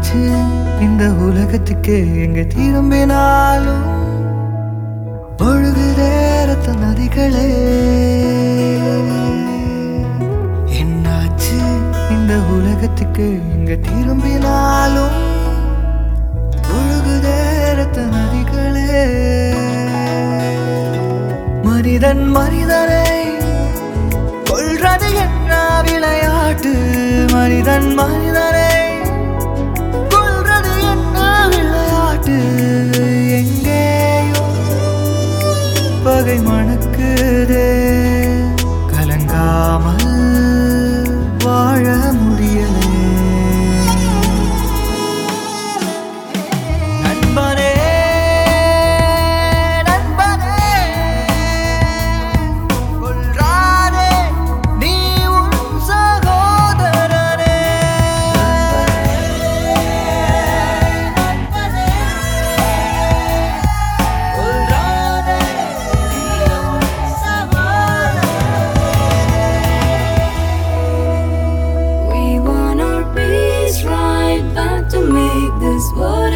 என்னாச்சு இந்த உலகத்துக்கு எங்க திரும்பினாலும் ஒழுகுதே ரத்த நதிகளே என்னாச்சு இந்த உலகத்துக்கு எங்க திரும்பினாலும் ஒழுகுதே ரத்த நதிகளே மனிதன் மனிதனை கொள்றது என்ன விளையாட்டு மனிதன் மனிதனை கொள்றது என்ன விளையாட்டு எங்கேயோ பகை மணக்குதே கலங்காமல் வாழ முடியலே நண்பனே நண்பனே கொல்றானே நீ உன் சகோதரனே கொல்றானே நீ உன் We want our peace right back to make this world